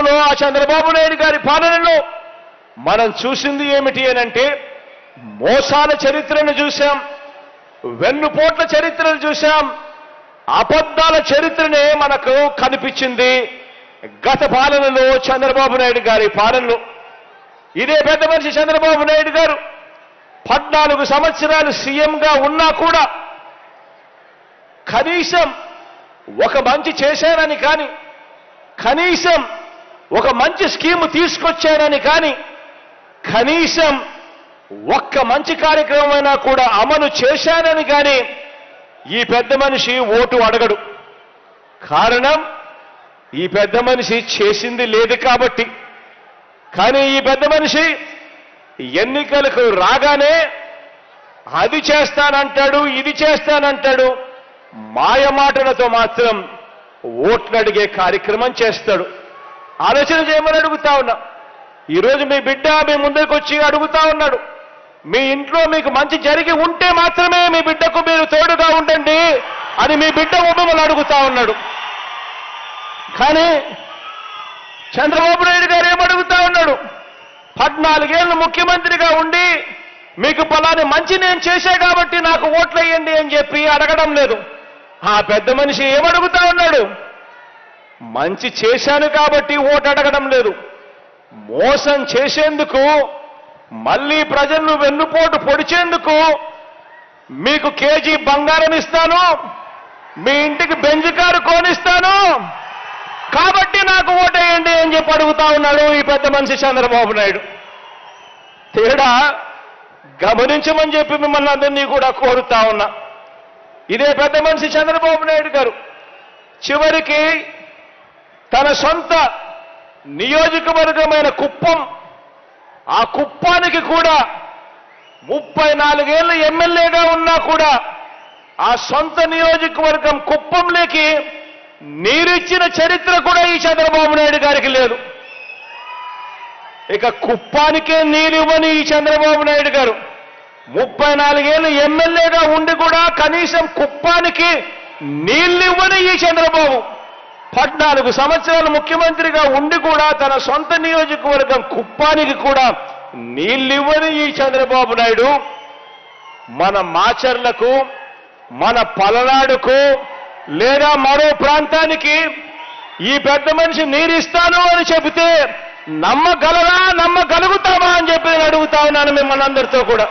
సంవత్సరంలో ఆ చంద్రబాబు నాయుడు గారి పాలనలో మనం చూసింది ఏమిటి అనంటే మోసాల చరిత్రను చూశాం వెన్నుపోట్ల చరిత్రను చూశాం అబద్ధాల చరిత్రనే మనకు కనిపించింది గత పాలనలో చంద్రబాబు నాయుడు గారి పాలనలో ఇదే పెద్ద మనిషి చంద్రబాబు నాయుడు గారు పద్నాలుగు సంవత్సరాలు సీఎంగా ఉన్నా కూడా కనీసం ఒక మంచి చేశారని కానీ కనీసం ఒక మంచి స్కీము తీసుకొచ్చారని కానీ కనీసం ఒక్క మంచి కార్యక్రమమైనా కూడా అమలు చేశానని కానీ ఈ పెద్ద మనిషి ఓటు అడగడు కారణం ఈ పెద్ద మనిషి చేసింది లేదు కాబట్టి కానీ ఈ పెద్ద మనిషి ఎన్నికలకు రాగానే అది చేస్తానంటాడు ఇది చేస్తానంటాడు మాయ మాటలతో మాత్రం ఓట్లు అడిగే కార్యక్రమం చేస్తాడు ఆలోచన చేయమని అడుగుతా ఉన్నా ఈరోజు మీ బిడ్డ మీ ముందుకు వచ్చి అడుగుతా ఉన్నాడు మీ ఇంట్లో మీకు మంచి జరిగి ఉంటే మాత్రమే మీ బిడ్డకు మీరు తోడుగా ఉండండి అని మీ బిడ్డ మిమ్మల్ని అడుగుతా ఉన్నాడు కానీ చంద్రబాబు నాయుడు గారు ఏమడుగుతా ఉన్నాడు పద్నాలుగేళ్ళు ముఖ్యమంత్రిగా ఉండి మీకు పలాని మంచి నేను చేశా కాబట్టి నాకు ఓట్లేయండి అని చెప్పి అడగడం లేదు ఆ పెద్ద మనిషి ఏమడుగుతా ఉన్నాడు మంచి చేశాను కాబట్టి ఓటు అడగడం లేదు మోసం చేసేందుకు మళ్ళీ ప్రజలను వెన్నుపోటు పొడిచేందుకు మీకు కేజీ బంగారం ఇస్తాను మీ ఇంటికి బెంజ్ కారు కోనిస్తాను కాబట్టి నాకు ఓటేయండి అని చెప్పి అడుగుతా ఉన్నాడు ఈ పెద్ద మనిషి చంద్రబాబు నాయుడు తేడా గమనించమని చెప్పి మిమ్మల్ని అందరినీ కూడా కోరుతా ఉన్నా ఇదే పెద్ద మనిషి చంద్రబాబు నాయుడు గారు చివరికి తన సొంత నియోజకవర్గమైన కుప్పం ఆ కుప్పానికి కూడా ముప్పై నాలుగేళ్లు ఎమ్మెల్యేగా ఉన్నా కూడా ఆ సొంత నియోజకవర్గం కుప్పంలోకి నీరిచ్చిన చరిత్ర కూడా ఈ చంద్రబాబు నాయుడు గారికి లేదు ఇక కుప్పానికే నీరివ్వని ఈ చంద్రబాబు నాయుడు గారు ముప్పై నాలుగేళ్ళు ఎమ్మెల్యేగా ఉండి కూడా కనీసం కుప్పానికి నీళ్ళివ్వని ఈ చంద్రబాబు పద్నాలుగు సంవత్సరాలు ముఖ్యమంత్రిగా ఉండి కూడా తన సొంత నియోజకవర్గం కుప్పానికి కూడా నీళ్ళివ్వని ఈ చంద్రబాబు నాయుడు మన మాచర్లకు మన పలనాడుకు లేదా మరో ప్రాంతానికి ఈ పెద్ద మనిషి నీరిస్తాను అని చెబితే నమ్మగలరా నమ్మగలుగుతామా అని చెప్పి నేను అడుగుతా ఉన్నాను మిమ్మల్ని అందరితో కూడా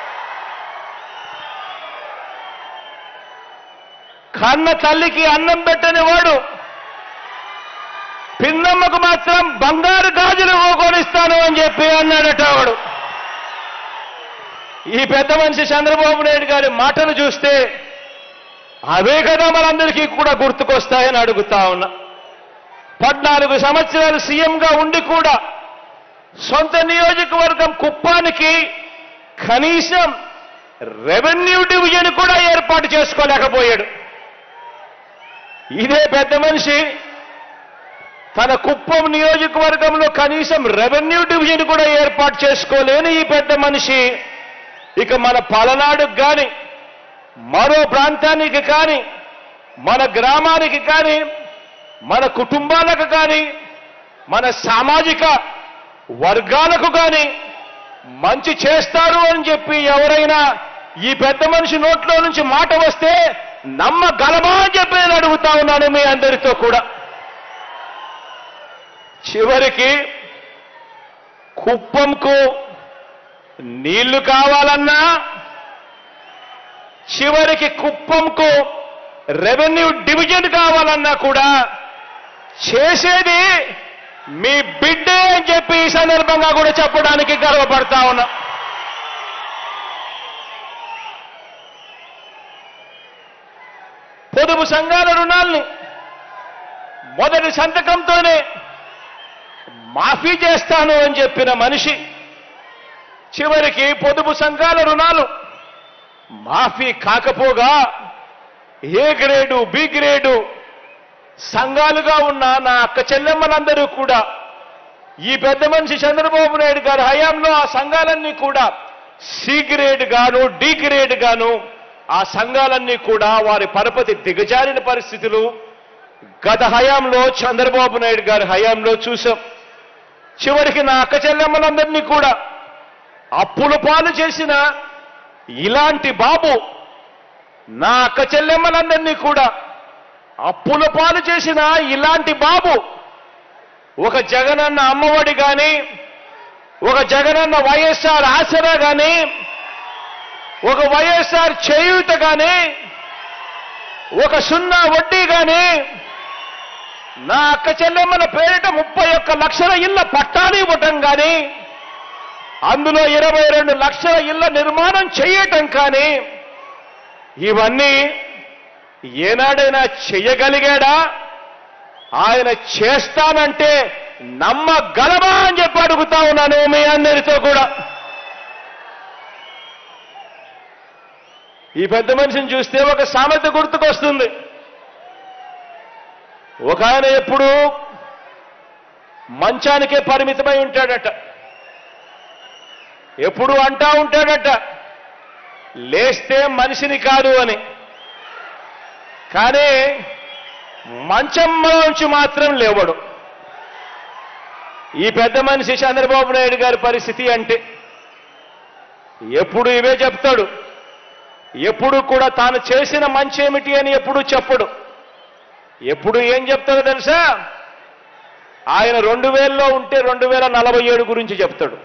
కన్న తల్లికి అన్నం పెట్టని వాడు పిన్నమ్మకు మాత్రం బంగారు గాజులు కొనిస్తాను అని చెప్పి అన్నాడట వాడు ఈ పెద్ద మనిషి చంద్రబాబు నాయుడు గారి మాటలు చూస్తే అవే కదా మనందరికీ కూడా గుర్తుకొస్తాయని అడుగుతా ఉన్నా పద్నాలుగు సంవత్సరాలు సీఎంగా ఉండి కూడా సొంత నియోజకవర్గం కుప్పానికి కనీసం రెవెన్యూ డివిజన్ కూడా ఏర్పాటు చేసుకోలేకపోయాడు ఇదే పెద్ద మనిషి తన కుప్పం నియోజకవర్గంలో కనీసం రెవెన్యూ డివిజన్ కూడా ఏర్పాటు చేసుకోలేని ఈ పెద్ద మనిషి ఇక మన పలనాడుకు కానీ మరో ప్రాంతానికి కానీ మన గ్రామానికి కానీ మన కుటుంబాలకు కానీ మన సామాజిక వర్గాలకు కానీ మంచి చేస్తారు అని చెప్పి ఎవరైనా ఈ పెద్ద మనిషి నోట్లో నుంచి మాట వస్తే నమ్మగలమా అని చెప్పి నేను అడుగుతా ఉన్నాను మీ అందరితో కూడా చివరికి కుప్పంకు నీళ్లు కావాలన్నా చివరికి కుప్పంకు రెవెన్యూ డివిజన్ కావాలన్నా కూడా చేసేది మీ బిడ్డే అని చెప్పి ఈ సందర్భంగా కూడా చెప్పడానికి గర్వపడతా ఉన్నా పొదుపు సంఘాల రుణాల్ని మొదటి సంతకంతోనే మాఫీ చేస్తాను అని చెప్పిన మనిషి చివరికి పొదుపు సంఘాల రుణాలు మాఫీ కాకపోగా ఏ గ్రేడు బి గ్రేడు సంఘాలుగా ఉన్న నా అక్క చెల్లెమ్మలందరూ కూడా ఈ పెద్ద మనిషి చంద్రబాబు నాయుడు గారి హయాంలో ఆ సంఘాలన్నీ కూడా సి గ్రేడ్ గాను డి గ్రేడ్ గాను ఆ సంఘాలన్నీ కూడా వారి పరపతి దిగజారిన పరిస్థితులు గత హయాంలో చంద్రబాబు నాయుడు గారి హయాంలో చూసాం చివరికి నా అక్క చెల్లెమ్మలందరినీ కూడా అప్పుల పాలు చేసిన ఇలాంటి బాబు నా అక్క చెల్లెమ్మలందరినీ కూడా అప్పుల పాలు చేసిన ఇలాంటి బాబు ఒక జగనన్న అమ్మఒడి కానీ ఒక జగనన్న వైఎస్ఆర్ ఆసరా కానీ ఒక వైఎస్ఆర్ చేయూత కానీ ఒక సున్నా వడ్డీ కానీ నా అక్క చెల్లెమ్మల పేరిట ముప్పై ఒక్క లక్షల ఇళ్ల పట్టాలు ఇవ్వటం కానీ అందులో ఇరవై రెండు లక్షల ఇళ్ల నిర్మాణం చేయటం కానీ ఇవన్నీ ఏనాడైనా చెయ్యగలిగాడా ఆయన చేస్తానంటే నమ్మగలమా అని చెప్పి అడుగుతా ఉన్నాను మీ అందరితో కూడా ఈ పెద్ద మనిషిని చూస్తే ఒక సామెత గుర్తుకొస్తుంది ఒక ఆయన ఎప్పుడు మంచానికే పరిమితమై ఉంటాడట ఎప్పుడు అంటా ఉంటాడట లేస్తే మనిషిని కాదు అని కానీ మంచంలోంచి మాత్రం లేవడు ఈ పెద్ద మనిషి చంద్రబాబు నాయుడు గారి పరిస్థితి అంటే ఎప్పుడు ఇవే చెప్తాడు ఎప్పుడు కూడా తాను చేసిన మంచి ఏమిటి అని ఎప్పుడు చెప్పడు ఎప్పుడు ఏం చెప్తాడో తెలుసా ఆయన రెండు వేలలో ఉంటే రెండు వేల నలభై ఏడు గురించి చెప్తాడు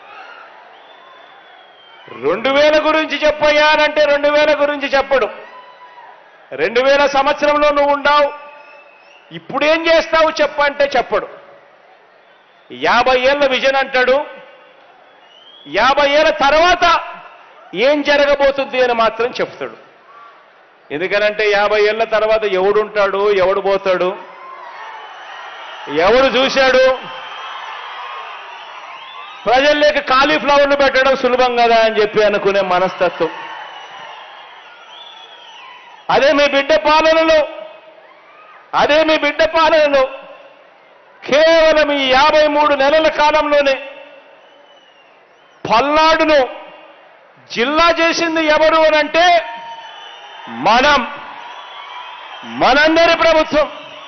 రెండు వేల గురించి చెప్పయ్యానంటే రెండు వేల గురించి చెప్పడు రెండు వేల సంవత్సరంలో నువ్వు ఉండావు ఇప్పుడేం చేస్తావు చెప్పంటే చెప్పడు యాభై ఏళ్ళ విజన్ అంటాడు యాభై ఏళ్ళ తర్వాత ఏం జరగబోతుంది అని మాత్రం చెప్తాడు ఎందుకనంటే యాభై ఏళ్ళ తర్వాత ఎవడుంటాడు ఎవడు పోతాడు ఎవడు చూశాడు ప్రజల్లోకి కాలీఫ్లవర్లు పెట్టడం సులభం కదా అని చెప్పి అనుకునే మనస్తత్వం అదే మీ బిడ్డ పాలనలో అదే మీ బిడ్డ పాలనలో కేవలం ఈ యాభై మూడు నెలల కాలంలోనే పల్నాడును జిల్లా చేసింది ఎవరు అని అంటే మనం మనందరి ప్రభుత్వం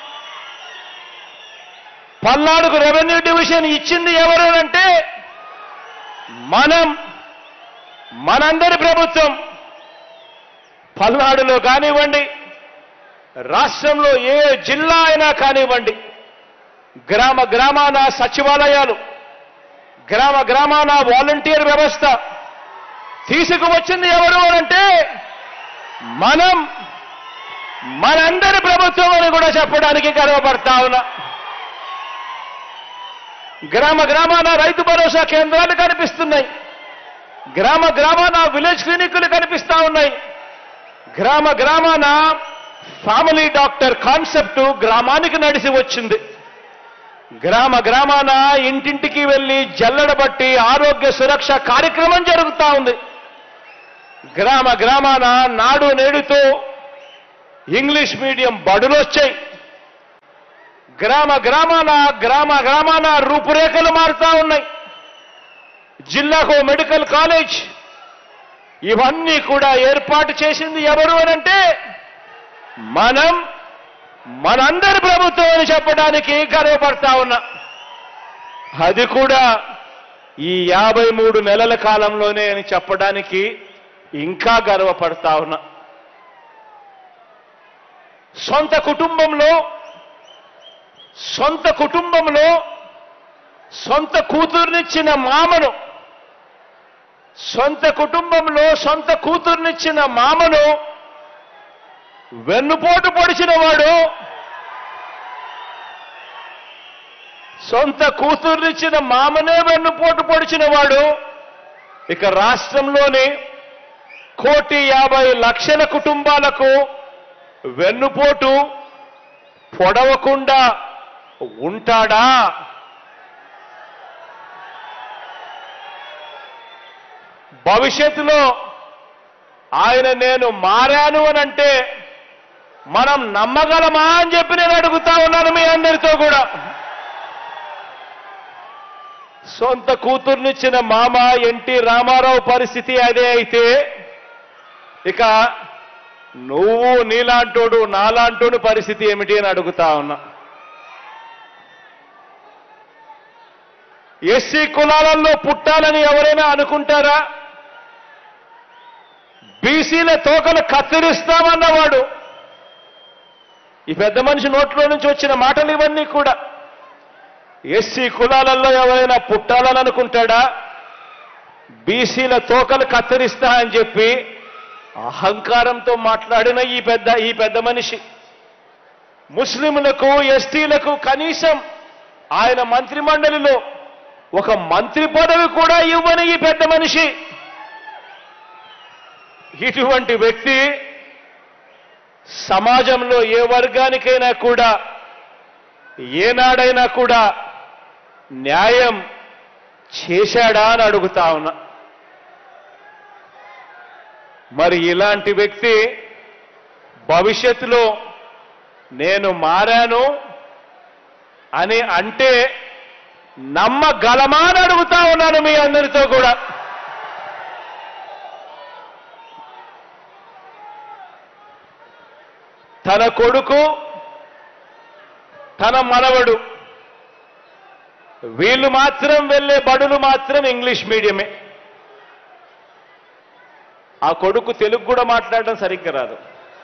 పల్నాడుకు రెవెన్యూ డివిజన్ ఇచ్చింది ఎవరు అని అంటే మనం మనందరి ప్రభుత్వం పల్నాడులో కానివ్వండి రాష్ట్రంలో ఏ జిల్లా అయినా కానివ్వండి గ్రామ గ్రామాన సచివాలయాలు గ్రామ గ్రామాన వాలంటీర్ వ్యవస్థ తీసుకువచ్చింది ఎవరు అనంటే మనం మనందరి ప్రభుత్వం అని కూడా చెప్పడానికి గర్వపడతా ఉన్నా గ్రామ గ్రామాన రైతు భరోసా కేంద్రాలు కనిపిస్తున్నాయి గ్రామ గ్రామాన విలేజ్ క్లినిక్లు కనిపిస్తా ఉన్నాయి గ్రామ గ్రామాన ఫ్యామిలీ డాక్టర్ కాన్సెప్ట్ గ్రామానికి నడిచి వచ్చింది గ్రామ గ్రామాన ఇంటింటికి వెళ్లి జల్లడబట్టి ఆరోగ్య సురక్ష కార్యక్రమం జరుగుతా ఉంది గ్రామ గ్రామాన నాడు నేడుతో ఇంగ్లీష్ మీడియం బడులు వచ్చాయి గ్రామ గ్రామాన గ్రామ గ్రామాన రూపురేఖలు మారుతా ఉన్నాయి జిల్లాకు మెడికల్ కాలేజ్ ఇవన్నీ కూడా ఏర్పాటు చేసింది ఎవరు అనంటే మనం మనందరి ప్రభుత్వం అని చెప్పడానికి గర్వపడతా ఉన్నా అది కూడా ఈ యాభై మూడు నెలల కాలంలోనే అని చెప్పడానికి ఇంకా గర్వపడతా ఉన్నా సొంత కుటుంబంలో సొంత కుటుంబంలో సొంత కూతుర్నిచ్చిన మామను సొంత కుటుంబంలో సొంత కూతుర్నిచ్చిన మామను వెన్నుపోటు పొడిచిన వాడు సొంత కూతుర్నిచ్చిన మామనే వెన్నుపోటు పొడిచిన వాడు ఇక రాష్ట్రంలోని కోటి యాభై లక్షల కుటుంబాలకు వెన్నుపోటు పొడవకుండా ఉంటాడా భవిష్యత్తులో ఆయన నేను మారాను అని అంటే మనం నమ్మగలమా అని చెప్పి నేను అడుగుతా ఉన్నాను మీ అందరితో కూడా సొంత కూతుర్నిచ్చిన మామ ఎన్టీ రామారావు పరిస్థితి అదే అయితే ఇక నువ్వు నీలాంటోడు నాలాంటోడు పరిస్థితి ఏమిటి అని అడుగుతా ఉన్నా ఎస్సీ కులాలలో పుట్టాలని ఎవరైనా అనుకుంటారా బీసీల తోకలు కత్తిరిస్తామన్నవాడు ఈ పెద్ద మనిషి నోట్లో నుంచి వచ్చిన మాటలు ఇవన్నీ కూడా ఎస్సీ కులాలలో ఎవరైనా పుట్టాలని అనుకుంటాడా బీసీల తోకలు కత్తిరిస్తా అని చెప్పి అహంకారంతో మాట్లాడిన ఈ పెద్ద ఈ పెద్ద మనిషి ముస్లింలకు ఎస్టీలకు కనీసం ఆయన మంత్రిమండలిలో ఒక మంత్రి పదవి కూడా ఇవ్వని ఈ పెద్ద మనిషి ఇటువంటి వ్యక్తి సమాజంలో ఏ వర్గానికైనా కూడా ఏనాడైనా కూడా న్యాయం చేశాడా అని అడుగుతా ఉన్నా మరి ఇలాంటి వ్యక్తి భవిష్యత్తులో నేను మారాను అని అంటే నమ్మగలమా అని అడుగుతా ఉన్నాను మీ అందరితో కూడా తన కొడుకు తన మనవడు వీళ్ళు మాత్రం వెళ్ళే బడులు మాత్రం ఇంగ్లీష్ మీడియమే ఆ కొడుకు తెలుగు కూడా మాట్లాడడం సరిగ్గా రాదు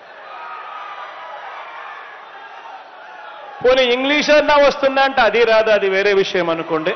పోనీ ఇంగ్లీష్ అన్నా వస్తుందా అంటే అది రాదు అది వేరే విషయం అనుకోండి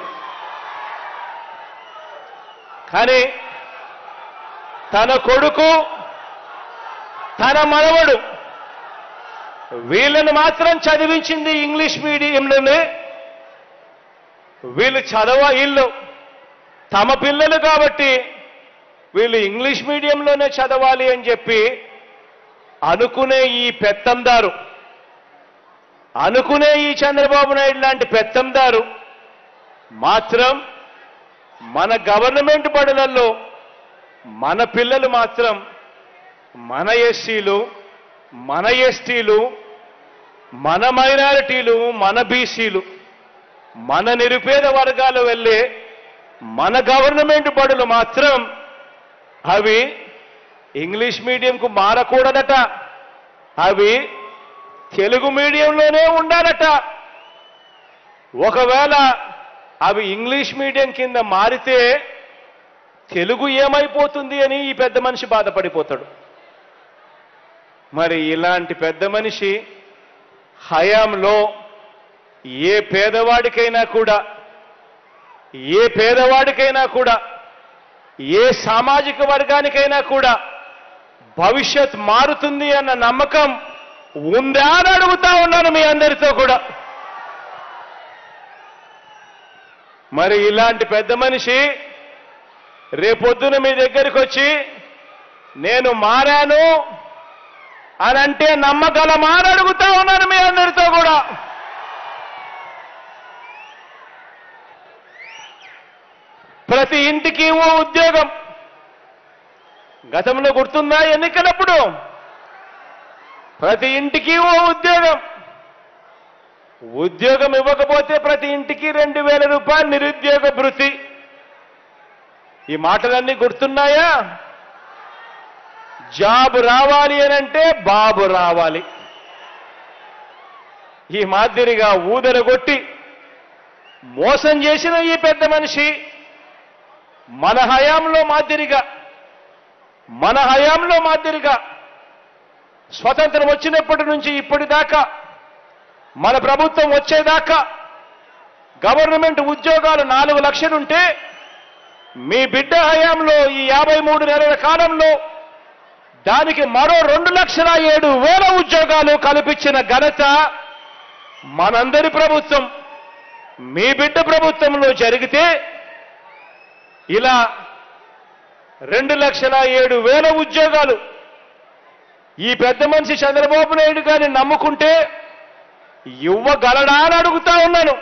కానీ తన కొడుకు తన మనవడు వీళ్ళని మాత్రం చదివించింది ఇంగ్లీష్ మీడియంలోనే వీళ్ళు చదవ వీళ్ళు తమ పిల్లలు కాబట్టి వీళ్ళు ఇంగ్లీష్ మీడియంలోనే చదవాలి అని చెప్పి అనుకునే ఈ పెత్తందారు అనుకునే ఈ చంద్రబాబు నాయుడు లాంటి పెత్తందారు మాత్రం మన గవర్నమెంట్ బడులలో మన పిల్లలు మాత్రం మన ఎస్సీలు మన ఎస్టీలు మన మైనారిటీలు మన బీసీలు మన నిరుపేద వర్గాలు వెళ్ళే మన గవర్నమెంట్ బడులు మాత్రం అవి ఇంగ్లీష్ మీడియంకు మారకూడదట అవి తెలుగు మీడియంలోనే ఉండాలట ఒకవేళ అవి ఇంగ్లీష్ మీడియం కింద మారితే తెలుగు ఏమైపోతుంది అని ఈ పెద్ద మనిషి బాధపడిపోతాడు మరి ఇలాంటి పెద్ద మనిషి హయాంలో ఏ పేదవాడికైనా కూడా ఏ పేదవాడికైనా కూడా ఏ సామాజిక వర్గానికైనా కూడా భవిష్యత్ మారుతుంది అన్న నమ్మకం ఉందా అని అడుగుతా ఉన్నాను మీ అందరితో కూడా మరి ఇలాంటి పెద్ద మనిషి రేపొద్దున మీ దగ్గరికి వచ్చి నేను మారాను అని అంటే నమ్మగలమా అని అడుగుతా ఉన్నాను మీ అందరితో కూడా ప్రతి ఇంటికి ఓ ఉద్యోగం గతంలో గుర్తుందా ఎన్నికలప్పుడు ప్రతి ఇంటికి ఓ ఉద్యోగం ఉద్యోగం ఇవ్వకపోతే ప్రతి ఇంటికి రెండు వేల రూపాయలు నిరుద్యోగ భృతి ఈ మాటలన్నీ గుర్తున్నాయా జాబ్ రావాలి అని అంటే బాబు రావాలి ఈ మాదిరిగా ఊదరగొట్టి మోసం చేసిన ఈ పెద్ద మనిషి మన హయాంలో మాదిరిగా మన హయాంలో మాదిరిగా స్వతంత్రం వచ్చినప్పటి నుంచి ఇప్పటిదాకా మన ప్రభుత్వం వచ్చేదాకా గవర్నమెంట్ ఉద్యోగాలు నాలుగు లక్షలుంటే మీ బిడ్డ హయాంలో ఈ యాభై మూడు నెలల కాలంలో దానికి మరో రెండు లక్షల ఏడు వేల ఉద్యోగాలు కల్పించిన ఘనత మనందరి ప్రభుత్వం మీ బిడ్డ ప్రభుత్వంలో జరిగితే ఇలా రెండు లక్షల ఏడు వేల ఉద్యోగాలు ఈ పెద్ద మనిషి చంద్రబాబు నాయుడు గారిని నమ్ముకుంటే ఇవ్వగలడా అని అడుగుతా ఉన్నాను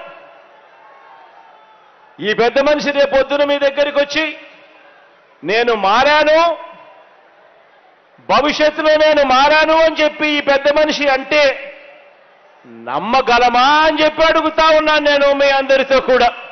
ఈ పెద్ద మనిషి రేపొద్దున మీ దగ్గరికి వచ్చి నేను మారాను భవిష్యత్తులో నేను మారాను అని చెప్పి ఈ పెద్ద మనిషి అంటే నమ్మగలమా అని చెప్పి అడుగుతా ఉన్నాను నేను మీ అందరితో కూడా